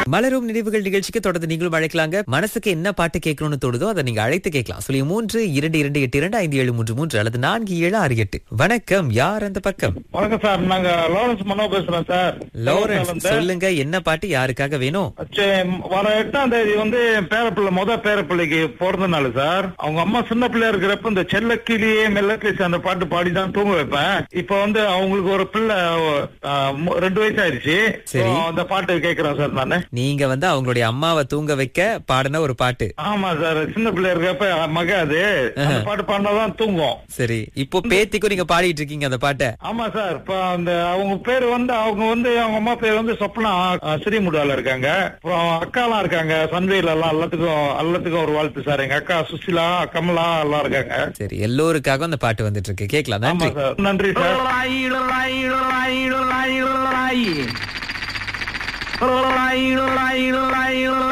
மலரும் நினைவுகள் நிகழ்ச்சிக்கு தொடர்ந்து நீங்களும் அழைக்கலாங்க மனசுக்கு என்ன பாட்டு கேட்கணும்னு தோடுதோ அதை நீங்க அழைத்து கேட்கலாம் சொல்லி மூன்று இரண்டு இரண்டு எட்டு இரண்டு ஐந்து ஏழு மூன்று மூன்று அல்லது நான்கு ஏழு ஆறு எட்டு வணக்கம் யார் அந்த பக்கம் வணக்கம் சார் நாங்க லாரன்ஸ் மனோ பேசுறோம் சார் லோரன்ஸ் சொல்லுங்க என்ன பாட்டு யாருக்காக வேணும் சரி, வர எட்டாம் தேதி வந்து என் பேரப்பிள்ளை முத பேரப்பிள்ளைக்கு பிறந்த நாள் சார் அவங்க அம்மா சின்ன பிள்ளையா இருக்கிறப்ப இந்த செல்லக்கிளியே மெல்லக்கிளிச்சு அந்த பாட்டு பாடி தான் தூங்க வைப்பேன் இப்ப வந்து அவங்களுக்கு ஒரு பிள்ளை ஆஹ், மு- ரெண்டு வயசு ஆயிடுச்சு சரி. So, அந்த பாட்டு கேக்குறேன் சார் நானு நீங்க வந்து அவங்களுடைய அம்மாவை தூங்க வைக்க பாடின ஒரு பாட்டு ஆமா சார் சின்ன பிள்ளையா இருக்கிறப்ப மக அது அந்த பாட்டு பாடினாதான் தூங்கும் சரி இப்போ பேத்திக்கும் நீங்க பாடிட்டு இருக்கீங்க அந்த பாட்டை ஆமா சார் இப்ப அந்த அவங்க பேர் வந்து அவங்க வந்து அவங்க அம்மா பேர் வந்து சொப்னா அஹ், ஸ்ரீமுடால இருக்காங்க அப்புறம் அக்காலாம் இருக்காங்க சன்வேல எல்லாம் எல்லாத்துக்கும் எல்லாத்துக்கும் ஒரு வாழ்த்து சார் எங்க அக்கா சுசிலா கமலா எல்லாம் இருக்காங்க சரி எல்லோருக்காகவும் அந்த பாட்டு வந்துட்டு இருக்கு கேட்கலாம் ஆமா நன்றி சார் நன்றி சார் லாயி லாயி லாயி லாயி லாயி லாயி லாயி லாயி